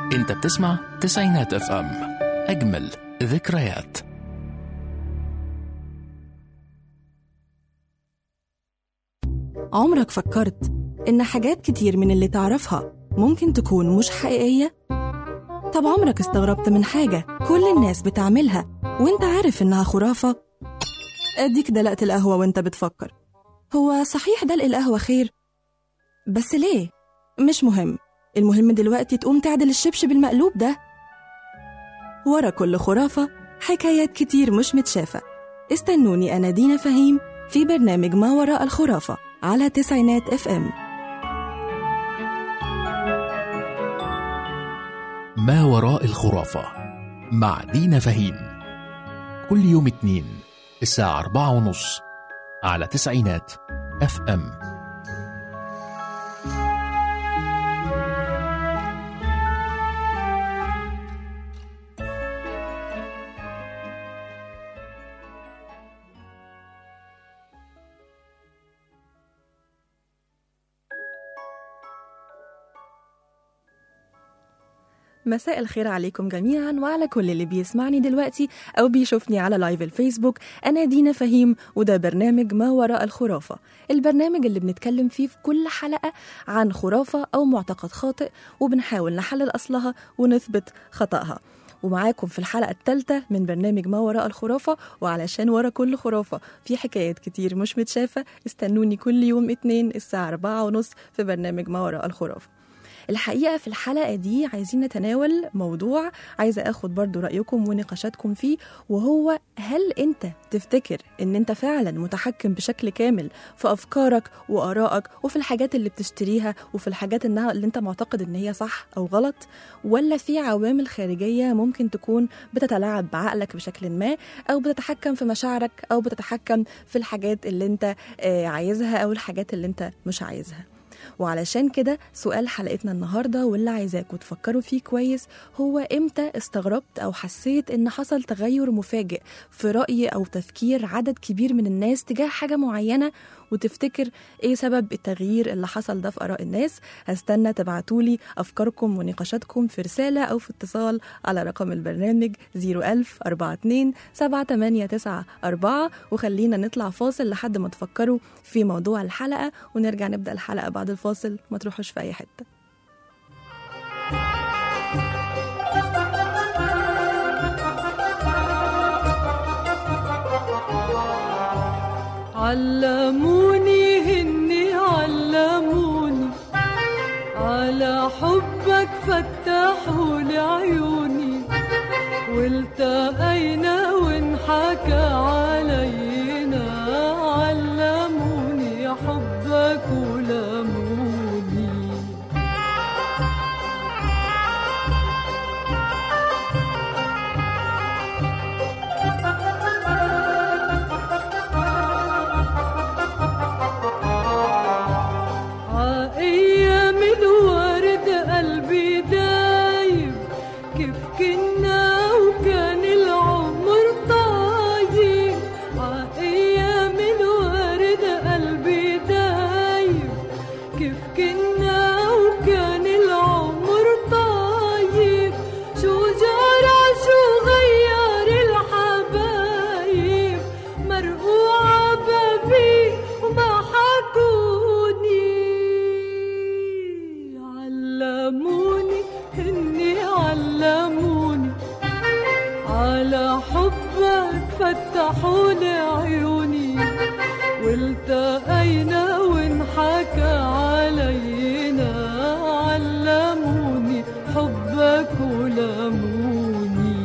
انت بتسمع تسعينات اف ام اجمل ذكريات عمرك فكرت إن حاجات كتير من اللي تعرفها ممكن تكون مش حقيقية؟ طب عمرك استغربت من حاجة كل الناس بتعملها وانت عارف إنها خرافة؟ أديك دلقت القهوة وانت بتفكر هو صحيح دلق القهوة خير؟ بس ليه؟ مش مهم المهم دلوقتي تقوم تعدل الشبشب المقلوب ده ورا كل خرافة حكايات كتير مش متشافة استنوني أنا دينا فهيم في برنامج ما وراء الخرافة على تسعينات اف ام ما وراء الخرافة مع دينا فهيم كل يوم اتنين الساعة أربعة ونص على تسعينات اف ام مساء الخير عليكم جميعا وعلى كل اللي بيسمعني دلوقتي أو بيشوفني على لايف الفيسبوك أنا دينا فهيم وده برنامج ما وراء الخرافة البرنامج اللي بنتكلم فيه في كل حلقة عن خرافة أو معتقد خاطئ وبنحاول نحلل أصلها ونثبت خطأها ومعاكم في الحلقة الثالثة من برنامج ما وراء الخرافة وعلشان ورا كل خرافة في حكايات كتير مش متشافة استنوني كل يوم اتنين الساعة أربعة ونص في برنامج ما وراء الخرافة الحقيقة في الحلقة دي عايزين نتناول موضوع عايزة اخد برضو رأيكم ونقاشاتكم فيه وهو هل انت تفتكر ان انت فعلا متحكم بشكل كامل في افكارك وارائك وفي الحاجات اللي بتشتريها وفي الحاجات انها اللي انت معتقد ان هي صح او غلط ولا في عوامل خارجية ممكن تكون بتتلاعب بعقلك بشكل ما او بتتحكم في مشاعرك او بتتحكم في الحاجات اللي انت آه، عايزها او الحاجات اللي انت مش عايزها وعلشان كده سؤال حلقتنا النهارده واللي عايزاكم تفكروا فيه كويس هو امتى استغربت او حسيت ان حصل تغير مفاجئ في راي او تفكير عدد كبير من الناس تجاه حاجه معينه وتفتكر ايه سبب التغيير اللي حصل ده في اراء الناس هستنى تبعتولي افكاركم ونقاشاتكم في رساله او في اتصال على رقم البرنامج 01000 42 7894 وخلينا نطلع فاصل لحد ما تفكروا في موضوع الحلقه ونرجع نبدا الحلقه بعد الفاصل ما تروحوش في اي حته علموني هني علموني على حبك فتحوا لي عيوني والتقينا وانحكى علينا علموني حبك ولموني عايام الورد قلبي دايب كيف كنا وكان العمر طايب عايام الورد قلبي دايب كيف كنا وكان العمر طايب شو جرى شو غير الحبايب مرقوعة بابي وما حكوني علموني هني علموني على حبك فتحوا لي عيوني والتقينا وانحكى علينا علموني حبك ولموني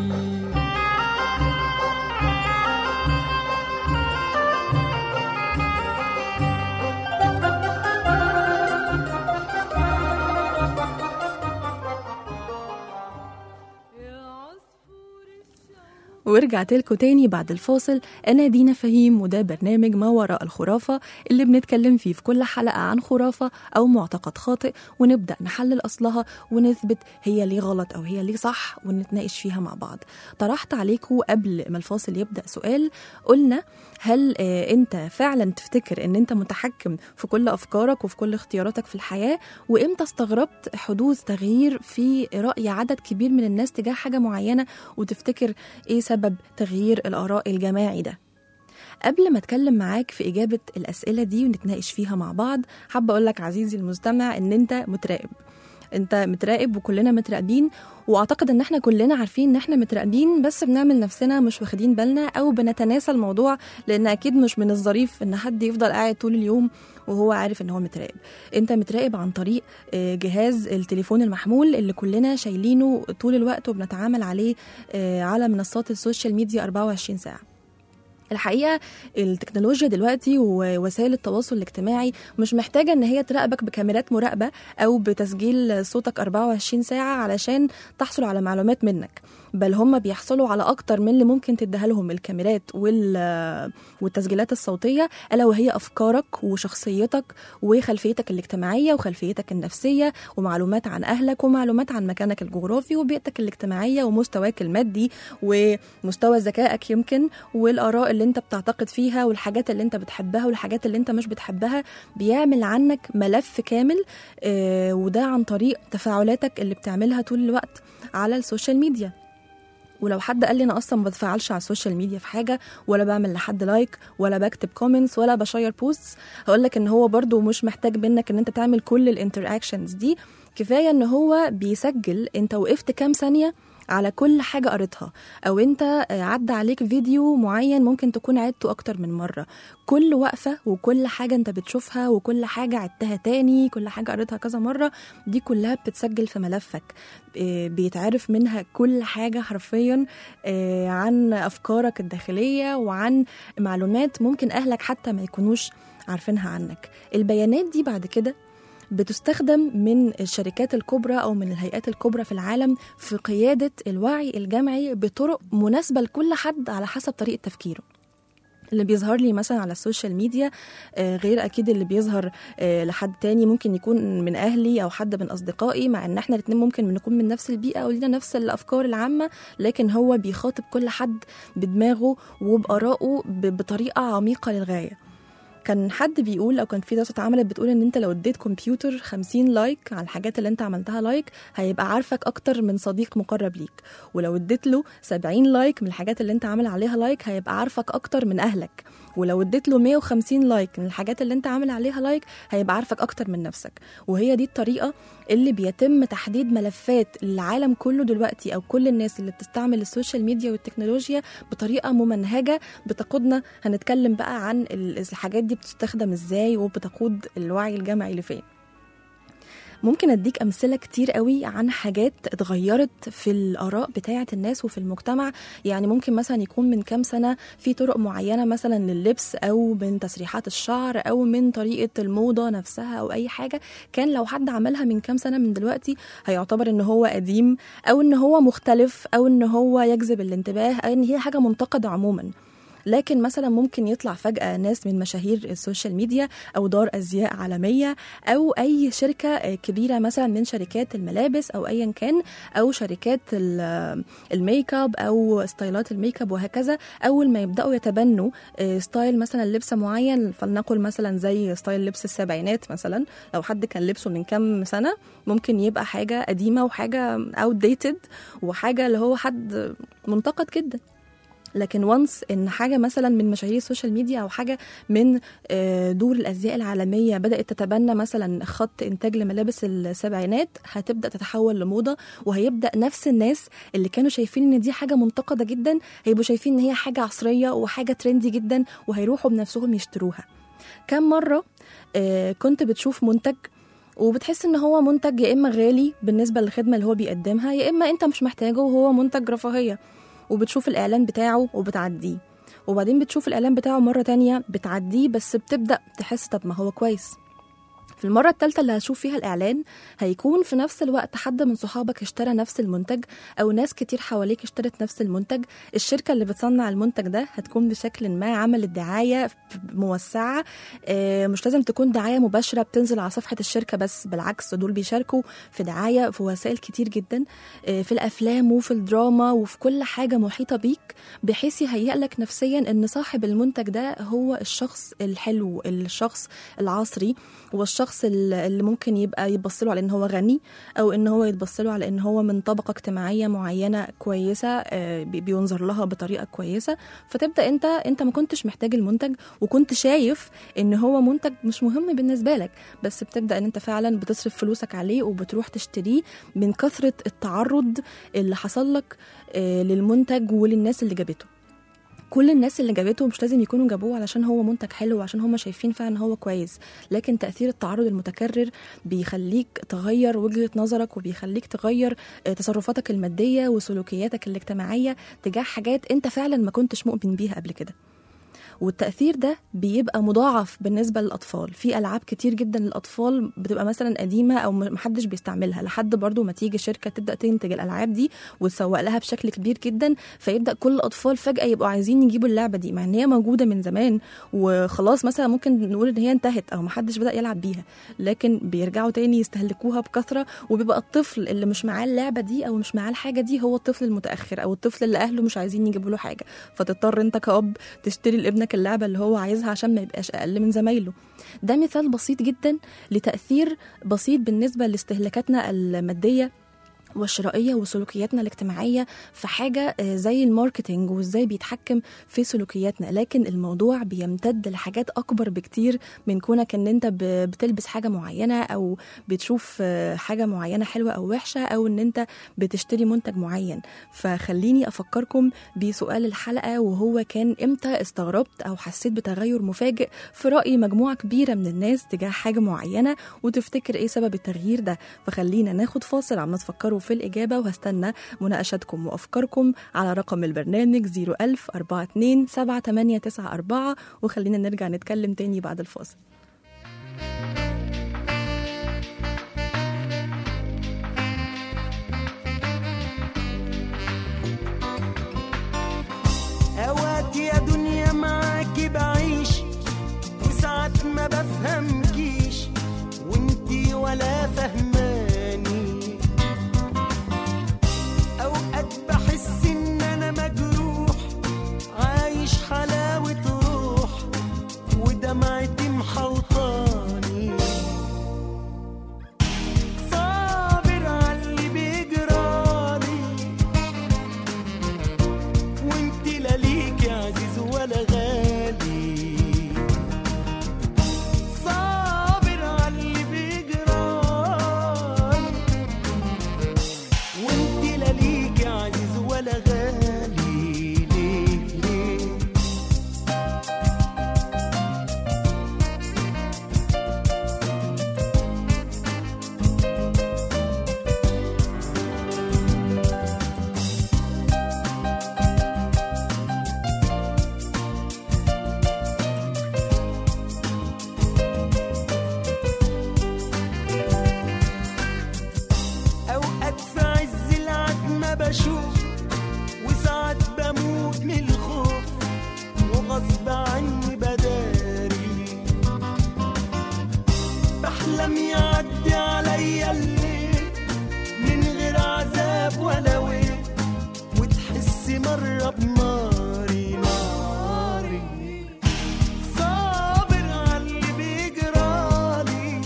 يا عصفور ورجعت لكم تاني بعد الفاصل أنا دينا فهيم وده برنامج ما وراء الخرافة اللي بنتكلم فيه في كل حلقة عن خرافة أو معتقد خاطئ ونبدأ نحلل أصلها ونثبت هي ليه غلط أو هي ليه صح ونتناقش فيها مع بعض طرحت عليكم قبل ما الفاصل يبدأ سؤال قلنا هل آه، أنت فعلا تفتكر أن أنت متحكم في كل أفكارك وفي كل اختياراتك في الحياة وإمتى استغربت حدوث تغيير في رأي عدد كبير من الناس تجاه حاجة معينة وتفتكر ايه سبب تغيير الاراء الجماعي ده قبل ما اتكلم معاك في اجابه الاسئله دي ونتناقش فيها مع بعض حابه اقول لك عزيزي المستمع ان انت متراقب انت متراقب وكلنا متراقبين واعتقد ان احنا كلنا عارفين ان احنا متراقبين بس بنعمل نفسنا مش واخدين بالنا او بنتناسى الموضوع لان اكيد مش من الظريف ان حد يفضل قاعد طول اليوم وهو عارف ان هو متراقب انت متراقب عن طريق آه، جهاز التليفون المحمول اللي كلنا شايلينه طول الوقت وبنتعامل عليه آه، على منصات السوشيال ميديا 24 ساعه الحقيقه التكنولوجيا دلوقتي ووسائل التواصل الاجتماعي مش محتاجه ان هي تراقبك بكاميرات مراقبه او بتسجيل صوتك 24 ساعه علشان تحصل على معلومات منك بل هم بيحصلوا على اكتر من اللي ممكن تديها لهم الكاميرات وال والتسجيلات الصوتيه الا وهي افكارك وشخصيتك وخلفيتك الاجتماعيه وخلفيتك النفسيه ومعلومات عن اهلك ومعلومات عن مكانك الجغرافي وبيئتك الاجتماعيه ومستواك المادي ومستوى ذكائك يمكن والاراء اللي انت بتعتقد فيها والحاجات اللي انت بتحبها والحاجات اللي انت مش بتحبها بيعمل عنك ملف كامل آه، وده عن طريق تفاعلاتك اللي بتعملها طول الوقت على السوشيال ميديا ولو حد قال لي انا اصلا ما بتفاعلش على السوشيال ميديا في حاجه ولا بعمل لحد لايك ولا بكتب كومنتس ولا بشير بوستس هقول لك ان هو برضو مش محتاج منك ان انت تعمل كل الانتراكشنز دي كفايه ان هو بيسجل انت وقفت كام ثانيه على كل حاجة قريتها أو أنت آه، عدى عليك فيديو معين ممكن تكون عدته أكتر من مرة كل وقفة وكل حاجة أنت بتشوفها وكل حاجة عدتها تاني كل حاجة قريتها كذا مرة دي كلها بتتسجل في ملفك آه، بيتعرف منها كل حاجة حرفيا آه، عن أفكارك الداخلية وعن معلومات ممكن أهلك حتى ما يكونوش عارفينها عنك البيانات دي بعد كده بتستخدم من الشركات الكبرى او من الهيئات الكبرى في العالم في قياده الوعي الجمعي بطرق مناسبه لكل حد على حسب طريقه تفكيره اللي بيظهر لي مثلا على السوشيال ميديا آه، غير اكيد اللي بيظهر آه، لحد تاني ممكن يكون من اهلي او حد من اصدقائي مع ان احنا الاتنين ممكن نكون من نفس البيئه ولينا نفس الافكار العامه لكن هو بيخاطب كل حد بدماغه وبارائه ب- بطريقه عميقه للغايه كان حد بيقول او كان في دراسه اتعملت بتقول ان انت لو اديت كمبيوتر 50 لايك على الحاجات اللي انت عملتها لايك هيبقى عارفك اكتر من صديق مقرب ليك ولو اديت له 70 لايك من الحاجات اللي انت عامل عليها لايك هيبقى عارفك اكتر من اهلك ولو اديت له 150 لايك من الحاجات اللي انت عامل عليها لايك هيبقى عارفك اكتر من نفسك وهي دي الطريقه اللي بيتم تحديد ملفات العالم كله دلوقتي او كل الناس اللي بتستعمل السوشيال ميديا والتكنولوجيا بطريقه ممنهجه بتقودنا هنتكلم بقى عن ال- الحاجات دي بتستخدم ازاي وبتقود الوعي الجمعي لفين ممكن اديك امثله كتير قوي عن حاجات اتغيرت في الاراء بتاعه الناس وفي المجتمع يعني ممكن مثلا يكون من كام سنه في طرق معينه مثلا لللبس او من تسريحات الشعر او من طريقه الموضه نفسها او اي حاجه كان لو حد عملها من كام سنه من دلوقتي هيعتبر ان هو قديم او ان هو مختلف او ان هو يجذب الانتباه او ان هي حاجه منتقده عموما لكن مثلا ممكن يطلع فجأة ناس من مشاهير السوشيال ميديا أو دار أزياء عالمية أو أي شركة آه، كبيرة مثلا من شركات الملابس أو أيا كان أو شركات ال- الميك اب أو ستايلات الميك اب وهكذا أول ما يبدأوا يتبنوا آه، ستايل مثلا لبس معين فلنقل مثلا زي ستايل لبس السبعينات مثلا لو حد كان لبسه من كام سنة ممكن يبقى حاجة قديمة وحاجة outdated وحاجة اللي هو حد منتقد جدا لكن وانس ان حاجه مثلا من مشاهير السوشيال ميديا او حاجه من آه، دور الازياء العالميه بدات تتبنى مثلا خط انتاج لملابس السبعينات هتبدا تتحول لموضه وهيبدا نفس الناس اللي كانوا شايفين ان دي حاجه منتقده جدا هيبقوا شايفين ان هي حاجه عصريه وحاجه ترندي جدا وهيروحوا بنفسهم يشتروها كم مره آه، كنت بتشوف منتج وبتحس ان هو منتج يا اما غالي بالنسبه للخدمه اللي هو بيقدمها يا اما انت مش محتاجه وهو منتج رفاهيه وبتشوف الإعلان بتاعه وبتعديه وبعدين بتشوف الإعلان بتاعه مرة تانية بتعديه بس بتبدأ تحس طب ما هو كويس في في المرة التالتة اللي هتشوف فيها الإعلان هيكون في نفس الوقت حد من صحابك اشترى نفس المنتج أو ناس كتير حواليك اشترت نفس المنتج الشركة اللي بتصنع المنتج ده هتكون بشكل ما عملت دعاية موسعة آه، مش لازم تكون دعاية مباشرة بتنزل على صفحة الشركة بس بالعكس دول بيشاركوا في دعاية في وسائل كتير جدا آه، في الأفلام وفي الدراما وفي كل حاجة محيطة بيك بحيث يهيئ لك نفسيا إن صاحب المنتج ده هو الشخص الحلو الشخص العصري والشخص ال- اللي ممكن يبقى يبص له على ان هو غني او ان هو يتبص له على ان هو من طبقه اجتماعيه معينه كويسه آه، بي- بينظر لها بطريقه كويسه فتبدا انت انت ما كنتش محتاج المنتج وكنت شايف ان هو منتج مش مهم بالنسبه لك بس بتبدا ان انت فعلا بتصرف فلوسك عليه وبتروح تشتريه من كثره التعرض اللي حصل لك آه، للمنتج وللناس اللي جابته كل الناس اللي جابته مش لازم يكونوا جابوه علشان هو منتج حلو وعشان هم شايفين فعلا ان هو كويس لكن تاثير التعرض المتكرر بيخليك تغير وجهه نظرك وبيخليك تغير آه، تصرفاتك الماديه وسلوكياتك الاجتماعيه تجاه حاجات انت فعلا ما كنتش مؤمن بيها قبل كده والتأثير ده بيبقى مضاعف بالنسبة للأطفال في ألعاب كتير جدا للأطفال بتبقى مثلا قديمة أو م- محدش بيستعملها لحد برضو ما تيجي شركة تبدأ تنتج الألعاب دي وتسوق لها بشكل كبير جدا فيبدأ كل الأطفال فجأة يبقوا عايزين يجيبوا اللعبة دي مع إن هي موجودة من زمان وخلاص مثلا ممكن نقول إن هي انتهت أو محدش بدأ يلعب بيها لكن بيرجعوا تاني يستهلكوها بكثرة وبيبقى الطفل اللي مش معاه اللعبة دي أو مش معاه الحاجة دي هو الطفل المتأخر أو الطفل اللي أهله مش عايزين يجيبوا له حاجة فتضطر أنت كأب تشتري لابنك اللعبة اللي هو عايزها عشان ما يبقاش أقل من زمايله ده مثال بسيط جدا لتأثير بسيط بالنسبة لاستهلاكاتنا المادية والشرائيه وسلوكياتنا الاجتماعيه في حاجه آه، زي الماركتينج وازاي بيتحكم في سلوكياتنا لكن الموضوع بيمتد لحاجات اكبر بكتير من كونك ان انت ب- بتلبس حاجه معينه او بتشوف آه، حاجه معينه حلوه او وحشه او ان انت بتشتري منتج معين فخليني افكركم بسؤال الحلقه وهو كان امتى استغربت او حسيت بتغير مفاجئ في راي مجموعه كبيره من الناس تجاه حاجه معينه وتفتكر ايه سبب التغيير ده فخلينا ناخد فاصل عم تفكروا في الإجابة وهستنى مناقشتكم وأفكاركم على رقم البرنامج 01000 42 7894 وخلينا نرجع نتكلم تاني بعد الفاصل اوقات يا دنيا معاكي بعيش وساعات ما بفهمكيش وانتي ولا فهماني اوقات بحس ان انا مجروح عايش حلاوة روح ودمعتي محوطاني صابر على اللي بيجرالي وانت لا ليك عزيز ولا غالي صابر على اللي بيجرالي وانت لا ليك عزيز ولا غالي ليه ليه اوقات في عز العتمة بشوف وساعات بموت من الخوف وغصب عني بداري بحلم يعدي عليا الليل من غير عذاب ولا ويل وتحس مرة بناري ناري صابر على اللي بيجرالي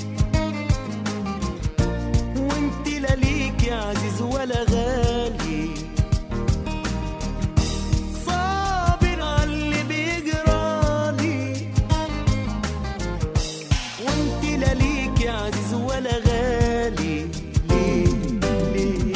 وانت لا ليك يا عزيز ولا غالي صابر على اللي بيجرالي وانت لا ليك يا عزيز ولا غالي ليه ليه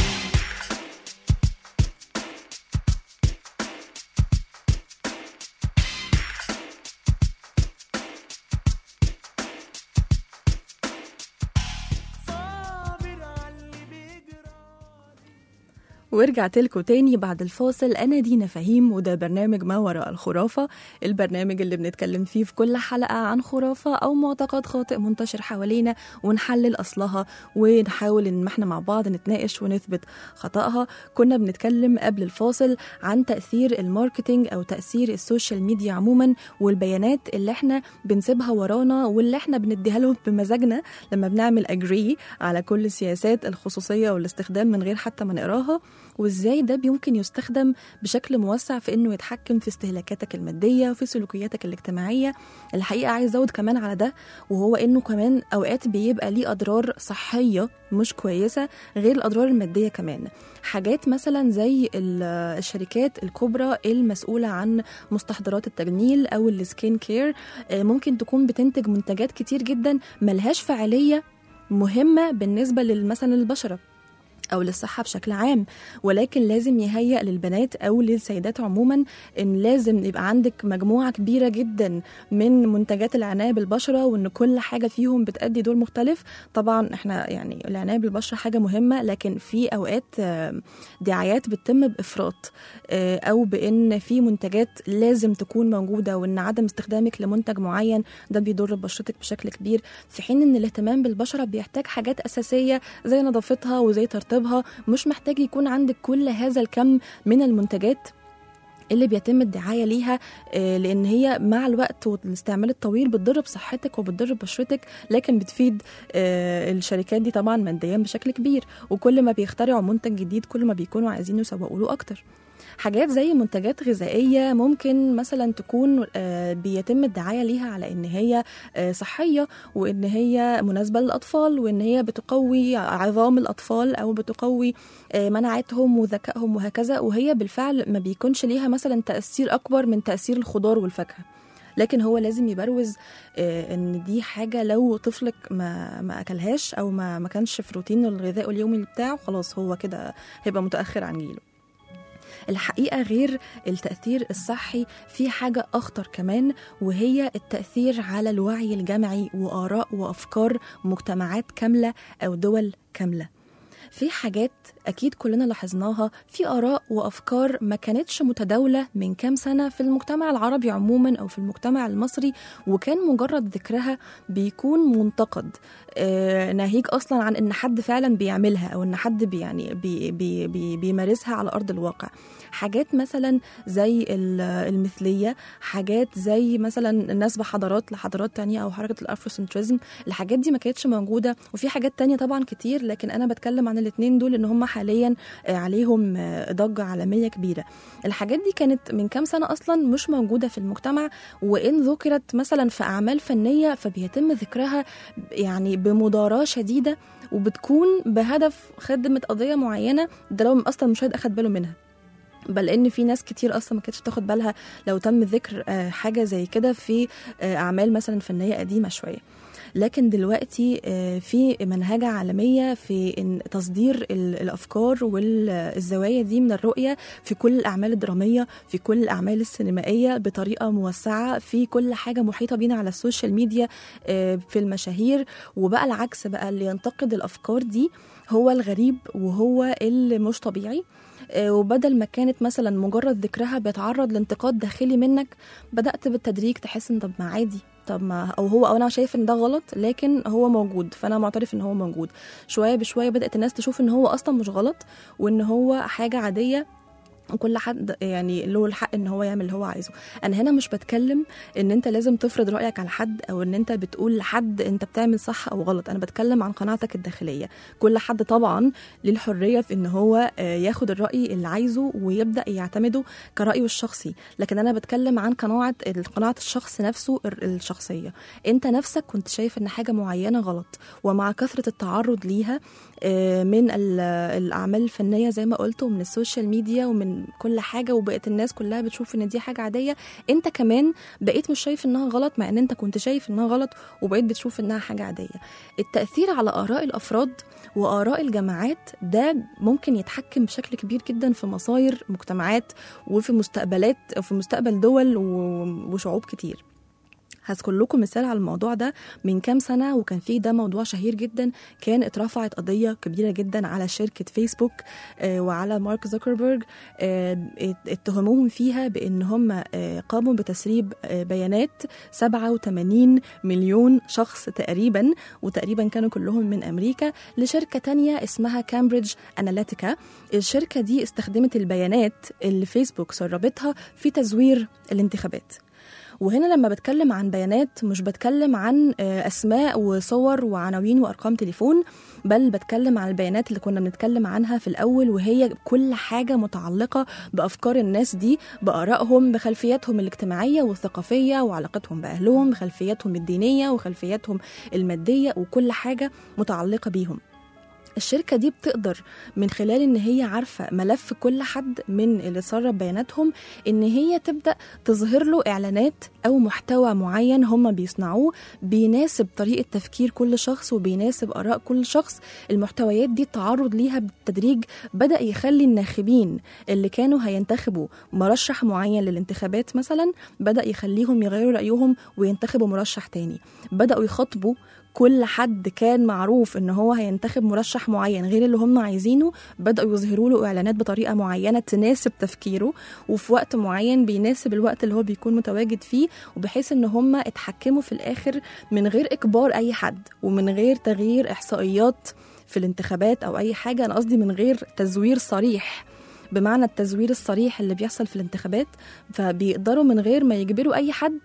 صابر على اللي بيجرالي ورجعت لكم تاني بعد الفاصل أنا دينا فهيم وده برنامج ما وراء الخرافة البرنامج اللي بنتكلم فيه في كل حلقة عن خرافة أو معتقد خاطئ منتشر حوالينا ونحلل أصلها ونحاول إن احنا مع بعض نتناقش ونثبت خطأها كنا بنتكلم قبل الفاصل عن تأثير الماركتينج أو تأثير السوشيال ميديا عموما والبيانات اللي احنا بنسيبها ورانا واللي احنا بنديها لهم بمزاجنا لما بنعمل أجري على كل السياسات الخصوصية والاستخدام من غير حتى ما نقراها وازاي ده ممكن يستخدم بشكل موسع في انه يتحكم في استهلاكاتك الماديه وفي سلوكياتك الاجتماعيه الحقيقه عايز ازود كمان على ده وهو انه كمان اوقات بيبقى ليه اضرار صحيه مش كويسه غير الاضرار الماديه كمان حاجات مثلا زي ال- الشركات الكبرى المسؤوله عن مستحضرات التجميل او السكين كير آه، ممكن تكون بتنتج منتجات كتير جدا ملهاش فعاليه مهمه بالنسبه للمثلا البشره او للصحه بشكل عام ولكن لازم يهيأ للبنات او للسيدات عموما ان لازم يبقى عندك مجموعه كبيره جدا من منتجات العنايه بالبشره وان كل حاجه فيهم بتأدي دور مختلف طبعا احنا يعني العنايه بالبشره حاجه مهمه لكن في اوقات آه، دعايات بتتم بافراط آه، او بان في منتجات لازم تكون موجوده وان عدم استخدامك لمنتج معين ده بيضر بشرتك بشكل كبير في حين ان الاهتمام بالبشره بيحتاج حاجات اساسيه زي نظافتها وزي ترطيبها مش محتاج يكون عندك كل هذا الكم من المنتجات اللي بيتم الدعاية ليها آه، لأن هي مع الوقت والاستعمال الطويل بتضر بصحتك وبتضر ببشرتك لكن بتفيد آه، الشركات دي طبعا ماديا بشكل كبير وكل ما بيخترعوا منتج جديد كل ما بيكونوا عايزين يسوقوا له أكتر حاجات زي منتجات غذائية ممكن مثلا تكون آه، بيتم الدعاية ليها على إن هي آه، صحية وإن هي مناسبة للأطفال وإن هي بتقوي عظام الأطفال أو بتقوي آه، مناعتهم وذكائهم وهكذا وهي بالفعل ما بيكونش ليها مثلا تأثير أكبر من تأثير الخضار والفاكهة لكن هو لازم يبروز آه، ان دي حاجه لو طفلك ما ما اكلهاش او ما ما كانش في روتينه الغذائي اليومي بتاعه خلاص هو كده هيبقى متاخر عن جيله الحقيقه غير التاثير الصحي في حاجه اخطر كمان وهي التاثير على الوعي الجمعي واراء وافكار مجتمعات كامله او دول كامله في حاجات أكيد كلنا لاحظناها في آراء وأفكار ما كانتش متداولة من كام سنة في المجتمع العربي عموما أو في المجتمع المصري وكان مجرد ذكرها بيكون منتقد آه ناهيك أصلا عن إن حد فعلا بيعملها أو إن حد بي يعني بي بي بي بيمارسها على أرض الواقع حاجات مثلا زي ال- المثلية حاجات زي مثلا الناس بحضارات لحضارات تانية أو حركة الأفروسنتريزم الحاجات دي ما كانتش موجودة وفي حاجات تانية طبعا كتير لكن أنا بتكلم عن الاتنين دول إن هم حاليا آه، عليهم آه، ضجة عالمية كبيرة الحاجات دي كانت من كام سنة أصلا مش موجودة في المجتمع وإن ذكرت مثلا في أعمال فنية فبيتم ذكرها يعني بمضاراة شديدة وبتكون بهدف خدمة قضية معينة ده لو أصلا المشاهد أخد باله منها بل ان في ناس كتير اصلا ما كانتش بتاخد بالها لو تم ذكر آه، حاجه زي كده في آه، اعمال مثلا فنيه قديمه شويه لكن دلوقتي آه، في منهجة عالمية في إن تصدير ال- الأفكار والزوايا دي من الرؤية في كل الأعمال الدرامية في كل الأعمال السينمائية بطريقة موسعة في كل حاجة محيطة بينا على السوشيال ميديا آه، في المشاهير وبقى العكس بقى اللي ينتقد الأفكار دي هو الغريب وهو اللي مش طبيعي آه، وبدل ما كانت مثلا مجرد ذكرها بيتعرض لانتقاد داخلي منك بدأت بالتدريج تحس ان طب ما عادي طب ما او هو او انا شايف ان ده غلط لكن هو موجود فانا معترف ان هو موجود شويه بشويه بدات الناس تشوف ان هو اصلا مش غلط وان هو حاجه عاديه وكل حد يعني له الحق ان هو يعمل اللي هو عايزه انا هنا مش بتكلم ان انت لازم تفرض رايك على حد او ان انت بتقول لحد انت بتعمل صح او غلط انا بتكلم عن قناعتك الداخليه كل حد طبعا ليه الحريه في ان هو آه، ياخد الراي اللي عايزه ويبدا يعتمده كرايه الشخصي لكن انا بتكلم عن قناعه قناعه الشخص نفسه الر- الشخصيه انت نفسك كنت شايف ان حاجه معينه غلط ومع كثره التعرض ليها آه، من ال- الاعمال الفنيه زي ما قلت ومن السوشيال ميديا ومن كل حاجه وبقت الناس كلها بتشوف ان دي حاجه عاديه انت كمان بقيت مش شايف انها غلط مع ان انت كنت شايف انها غلط وبقيت بتشوف انها حاجه عاديه التاثير على اراء الافراد واراء الجماعات ده ممكن يتحكم بشكل كبير جدا في مصاير مجتمعات وفي مستقبلات في مستقبل دول و- وشعوب كتير هذكر لكم مثال على الموضوع ده من كام سنة وكان فيه ده موضوع شهير جدا كان اترفعت قضية كبيرة جدا على شركة فيسبوك آه، وعلى مارك زوكربيرج آه، ات- اتهموهم فيها بأن هم آه، قاموا بتسريب آه، بيانات 87 مليون شخص تقريبا وتقريبا كانوا كلهم من أمريكا لشركة تانية اسمها كامبريدج أناليتيكا الشركة دي استخدمت البيانات اللي فيسبوك سربتها في تزوير الانتخابات وهنا لما بتكلم عن بيانات مش بتكلم عن آه، اسماء وصور وعناوين وارقام تليفون بل بتكلم عن البيانات اللي كنا بنتكلم عنها في الاول وهي كل حاجه متعلقه بافكار الناس دي بارائهم بخلفياتهم الاجتماعيه والثقافيه وعلاقتهم باهلهم بخلفياتهم الدينيه وخلفياتهم الماديه وكل حاجه متعلقه بيهم الشركة دي بتقدر من خلال ان هي عارفة ملف كل حد من اللي سرب بياناتهم ان هي تبدأ تظهر له اعلانات او محتوى معين هم بيصنعوه بيناسب طريقة تفكير كل شخص وبيناسب اراء كل شخص المحتويات دي التعرض ليها بالتدريج بدأ يخلي الناخبين اللي كانوا هينتخبوا مرشح معين للانتخابات مثلا بدأ يخليهم يغيروا رأيهم وينتخبوا مرشح تاني بدأوا يخاطبوا كل حد كان معروف ان هو هينتخب مرشح معين غير اللي هم عايزينه بدأوا يظهروا له اعلانات بطريقه معينه تناسب تفكيره وفي وقت معين بيناسب الوقت اللي هو بيكون متواجد فيه وبحيث ان هم اتحكموا في الاخر من غير اجبار اي حد ومن غير تغيير احصائيات في الانتخابات او اي حاجه انا قصدي من غير تزوير صريح بمعنى التزوير الصريح اللي بيحصل في الانتخابات فبيقدروا من غير ما يجبروا اي حد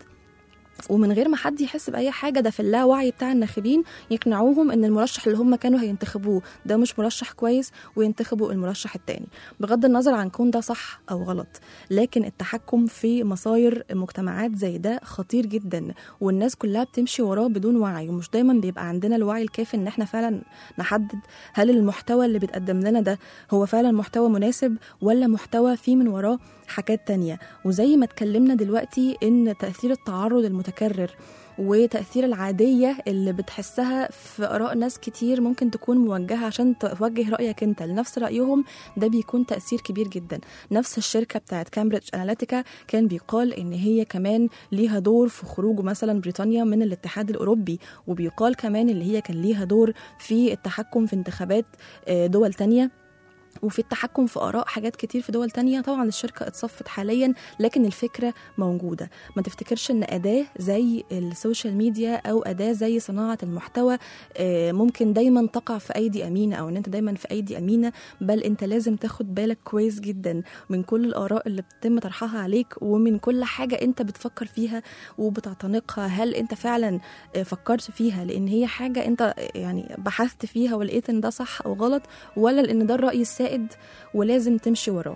ومن غير ما حد يحس باي حاجه ده في اللاوعي بتاع الناخبين يقنعوهم ان المرشح اللي هم كانوا هينتخبوه ده مش مرشح كويس وينتخبوا المرشح التاني بغض النظر عن كون ده صح او غلط لكن التحكم في مصاير مجتمعات زي ده خطير جدا والناس كلها بتمشي وراه بدون وعي ومش دايما بيبقى عندنا الوعي الكافي ان احنا فعلا نحدد هل المحتوى اللي بيتقدم لنا ده هو فعلا محتوى مناسب ولا محتوى فيه من وراه حاجات تانية وزي ما اتكلمنا دلوقتي ان تأثير التعرض المتكرر وتأثير العادية اللي بتحسها في آراء ناس كتير ممكن تكون موجهة عشان توجه رأيك انت لنفس رأيهم ده بيكون تأثير كبير جدا نفس الشركة بتاعت كامبريدج أناليتيكا كان بيقال ان هي كمان ليها دور في خروج مثلا بريطانيا من الاتحاد الأوروبي وبيقال كمان اللي هي كان ليها دور في التحكم في انتخابات آه، دول تانية وفي التحكم في آراء حاجات كتير في دول تانية طبعا الشركة اتصفت حاليا لكن الفكرة موجودة ما تفتكرش ان أداة زي السوشيال ميديا أو أداة زي صناعة المحتوى آه، ممكن دايما تقع في أيدي أمينة أو ان انت دايما في أيدي أمينة بل انت لازم تاخد بالك كويس جدا من كل الآراء اللي بتتم طرحها عليك ومن كل حاجة انت بتفكر فيها وبتعتنقها هل انت فعلا آه، فكرت فيها لان هي حاجة انت يعني بحثت فيها ولقيت ان ده صح او غلط ولا لان ده الرأي السائد ولازم تمشي وراه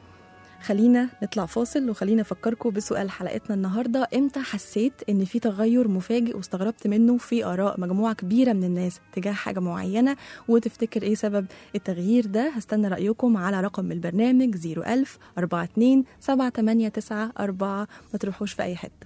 خلينا نطلع فاصل وخلينا افكركم بسؤال حلقتنا النهارده امتى حسيت ان في تغير مفاجئ واستغربت منه في اراء مجموعه كبيره من الناس تجاه حاجه معينه وتفتكر ايه سبب التغيير ده هستنى رايكم على رقم البرنامج 01000 42 789 4 ما تروحوش في اي حته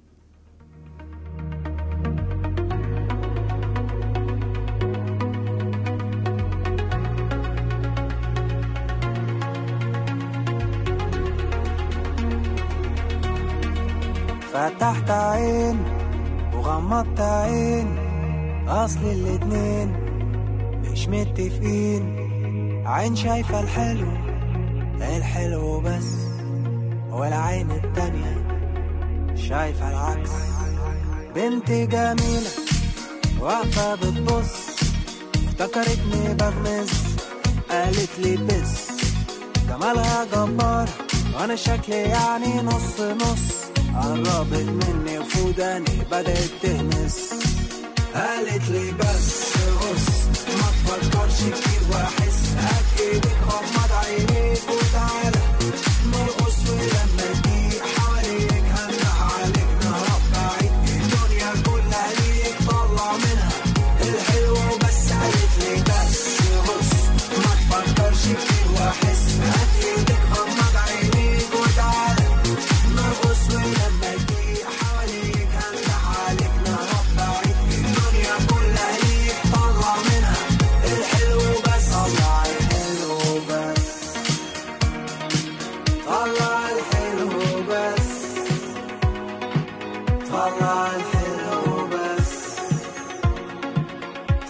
فتحت عين وغمضت عين اصل الاتنين مش متفقين عين شايفة الحلو الحلو بس والعين التانية شايفة العكس بنت جميلة واقفة بتبص افتكرتني بغمز قالت لي بس جمالها جبار وانا شكلي يعني نص نص قربت مني وفوداني بدأت تهمس قالت لي بس بص ما تفكرش كتير واحس هات ايدك غمض عينيك وتعالى نرقص ولما تضيق حواليك هنده عليك نهرب بعيد الدنيا كلها ليك طلع منها الحلو بس قالت لي بس بص ما تفكرش كتير واحس هات ايدك غمض عينيك وتعالى نرقص ولما تضيق حواليك هنده عليك نهرب بعيد الدنيا كلها ليك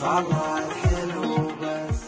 طلع الحلو بس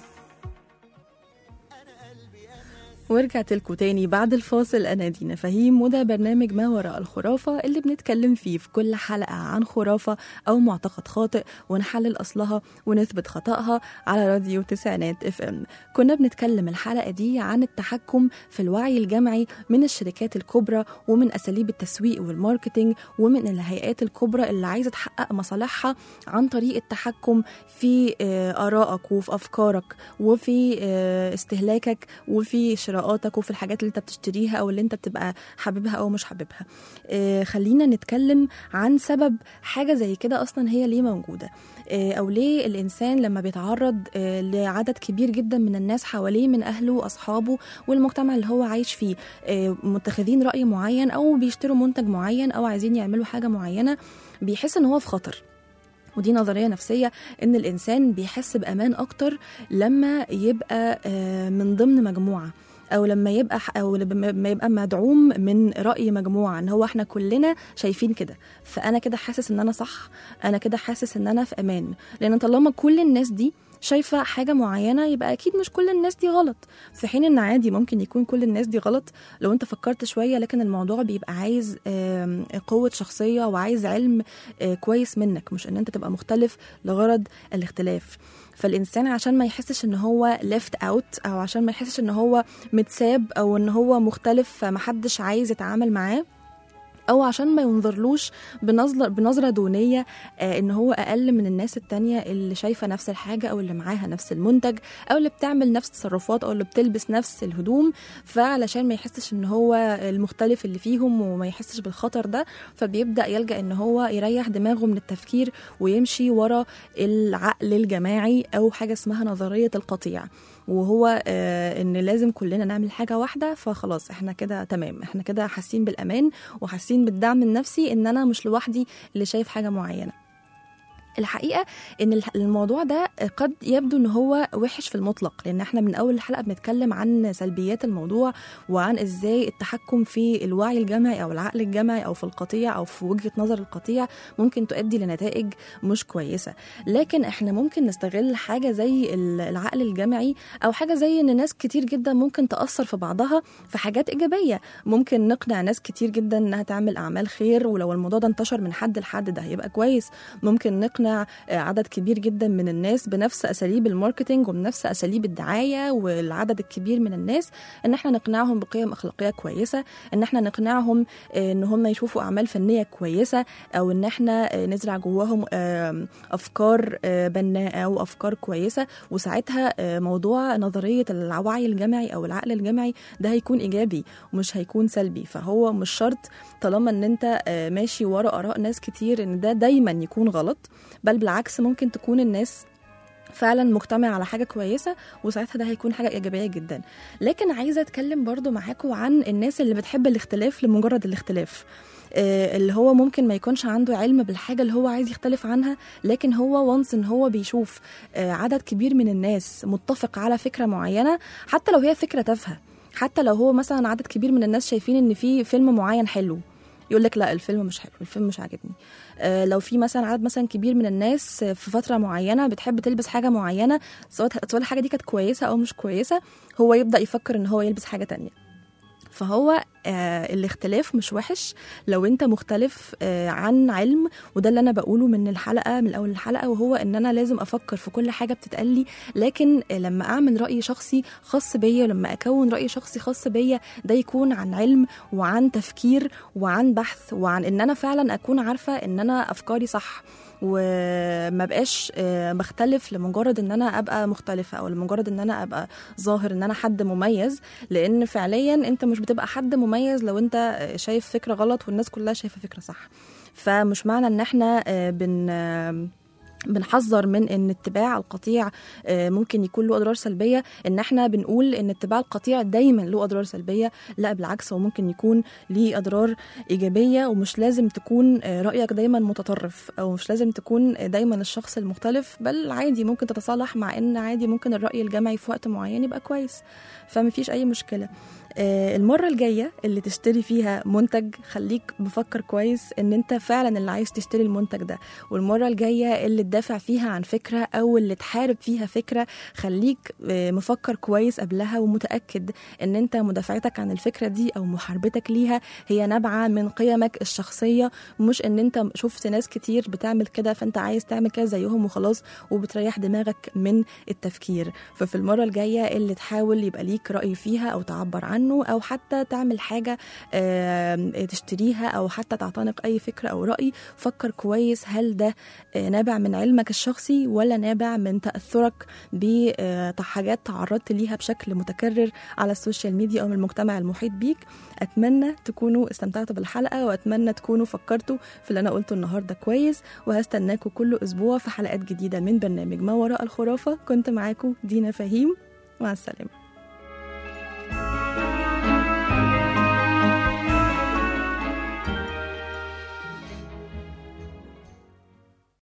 ورجعت لكم تاني بعد الفاصل انا دينا فهيم وده برنامج ما وراء الخرافه اللي بنتكلم فيه في كل حلقه عن خرافه او معتقد خاطئ ونحلل اصلها ونثبت خطأها على راديو تسعينات اف ام كنا بنتكلم الحلقه دي عن التحكم في الوعي الجمعي من الشركات الكبرى ومن اساليب التسويق والماركتينج ومن الهيئات الكبرى اللي عايزه تحقق مصالحها عن طريق التحكم في آه، ارائك وفي افكارك وفي آه، استهلاكك وفي شرائك قراءاتك وفي الحاجات اللي انت بتشتريها او اللي انت بتبقى حاببها او مش حاببها آه، خلينا نتكلم عن سبب حاجه زي كده اصلا هي ليه موجوده آه، او ليه الانسان لما بيتعرض آه، لعدد كبير جدا من الناس حواليه من اهله واصحابه والمجتمع اللي هو عايش فيه آه، متخذين راي معين او بيشتروا منتج معين او عايزين يعملوا حاجه معينه بيحس ان هو في خطر ودي نظريه نفسيه ان الانسان بيحس بامان اكتر لما يبقى آه، من ضمن مجموعه او لما يبقى او لما يبقى مدعوم من راي مجموعه ان هو احنا كلنا شايفين كده فانا كده حاسس ان انا صح انا كده حاسس ان انا في امان لان طالما كل الناس دي شايفه حاجه معينه يبقى اكيد مش كل الناس دي غلط في حين ان عادي ممكن يكون كل الناس دي غلط لو انت فكرت شويه لكن الموضوع بيبقى عايز آم، قوه شخصيه وعايز علم آه، كويس منك مش ان انت تبقى مختلف لغرض الاختلاف فالانسان عشان ما يحسش ان هو left out او عشان ما يحسش ان هو متساب او ان هو مختلف فمحدش عايز يتعامل معاه او عشان ما ينظرلوش بنظرة, بنظرة دونية آه ان هو اقل من الناس التانية اللي شايفة نفس الحاجة او اللي معاها نفس المنتج او اللي بتعمل نفس التصرفات او اللي بتلبس نفس الهدوم فعلشان ما يحسش ان هو المختلف اللي فيهم وما يحسش بالخطر ده فبيبدأ يلجأ ان هو يريح دماغه من التفكير ويمشي ورا العقل الجماعي او حاجة اسمها نظرية القطيع وهو آه ان لازم كلنا نعمل حاجه واحده فخلاص احنا كده تمام احنا كده حاسين بالامان وحاسين بالدعم النفسي ان انا مش لوحدي اللي شايف حاجه معينه الحقيقه ان الح- الموضوع ده قد يبدو ان هو وحش في المطلق لان احنا من اول الحلقه بنتكلم عن سلبيات الموضوع وعن ازاي التحكم في الوعي الجمعي او العقل الجمعي او في القطيع او في وجهه نظر القطيع ممكن تؤدي لنتائج مش كويسه لكن احنا ممكن نستغل حاجه زي ال- العقل الجمعي او حاجه زي ان ناس كتير جدا ممكن تاثر في بعضها في حاجات ايجابيه ممكن نقنع ناس كتير جدا انها تعمل اعمال خير ولو الموضوع ده انتشر من حد لحد ده هيبقى كويس ممكن نقنع آه، عدد كبير جدا من الناس بنفس اساليب الماركتينج وبنفس اساليب الدعايه والعدد الكبير من الناس ان احنا نقنعهم بقيم اخلاقيه كويسه ان احنا نقنعهم آه، ان هم يشوفوا اعمال فنيه كويسه او ان احنا آه، نزرع جواهم آم، افكار آه، بناءه وافكار كويسه وساعتها آه، موضوع نظريه الوعي الجمعي او العقل الجمعي ده هيكون ايجابي ومش هيكون سلبي فهو مش شرط طالما ان انت آه، ماشي ورا اراء ناس كتير ان ده دايما يكون غلط بل بالعكس ممكن تكون الناس فعلا مجتمع على حاجه كويسه وساعتها ده هيكون حاجه ايجابيه جدا لكن عايزه اتكلم برضو معاكم عن الناس اللي بتحب الاختلاف لمجرد الاختلاف آه، اللي هو ممكن ما يكونش عنده علم بالحاجه اللي هو عايز يختلف عنها لكن هو وانس ان هو بيشوف آه، عدد كبير من الناس متفق على فكره معينه حتى لو هي فكره تافهه حتى لو هو مثلا عدد كبير من الناس شايفين ان في فيلم معين حلو يقول لك لا الفيلم مش حلو الفيلم مش عاجبني آه، لو في مثلا عدد مثلا كبير من الناس في فتره معينه بتحب تلبس حاجه معينه سواء سواء الحاجه دي كانت كويسه او مش كويسه هو يبدا يفكر ان هو يلبس حاجه تانية فهو آه الاختلاف مش وحش لو انت مختلف آه عن علم وده اللي انا بقوله من الحلقه من اول الحلقه وهو ان انا لازم افكر في كل حاجه بتتقال لي لكن آه لما اعمل راي شخصي خاص بيا ولما اكون راي شخصي خاص بيا ده يكون عن علم وعن تفكير وعن بحث وعن ان انا فعلا اكون عارفه ان انا افكاري صح وما بقاش آه، بختلف لمجرد ان انا ابقى مختلفه او لمجرد ان انا ابقى ظاهر ان انا حد مميز لان فعليا انت مش بتبقى حد مميز لو انت آه، شايف فكره غلط والناس كلها شايفه فكره صح فمش معنى ان احنا آه، بن آه، بنحذر من ان اتباع القطيع آه، ممكن يكون له اضرار سلبيه ان احنا بنقول ان اتباع القطيع دايما له اضرار سلبيه لا بالعكس هو ممكن يكون ليه اضرار ايجابيه ومش لازم تكون آه، رايك دايما متطرف او مش لازم تكون آه، دايما الشخص المختلف بل عادي ممكن تتصالح مع ان عادي ممكن الراي الجمعي في وقت معين يبقى كويس فمفيش اي مشكله آه، المرة الجاية اللي تشتري فيها منتج خليك مفكر كويس ان انت فعلا اللي عايز تشتري المنتج ده والمرة الجاية اللي تدافع فيها عن فكرة او اللي تحارب فيها فكرة خليك آه، مفكر كويس قبلها ومتأكد ان انت مدافعتك عن الفكرة دي او محاربتك ليها هي نابعة من قيمك الشخصية مش ان انت شفت ناس كتير بتعمل كده فانت عايز تعمل كده زيهم وخلاص وبتريح دماغك من التفكير ففي المرة الجاية اللي تحاول يبقى ليك رأي فيها او تعبر عنه او حتى تعمل حاجة آم، تشتريها او حتى تعتنق اي فكرة او رأي فكر كويس هل ده آه، نابع من علمك الشخصي ولا نابع من تأثرك بحاجات تعرضت ليها بشكل متكرر على السوشيال ميديا او من المجتمع المحيط بيك اتمنى تكونوا استمتعتوا بالحلقه واتمنى تكونوا فكرتوا في اللي انا قلته النهارده كويس وهستناكم كل اسبوع في حلقات جديده من برنامج ما وراء الخرافه كنت معاكم دينا فهيم مع السلامه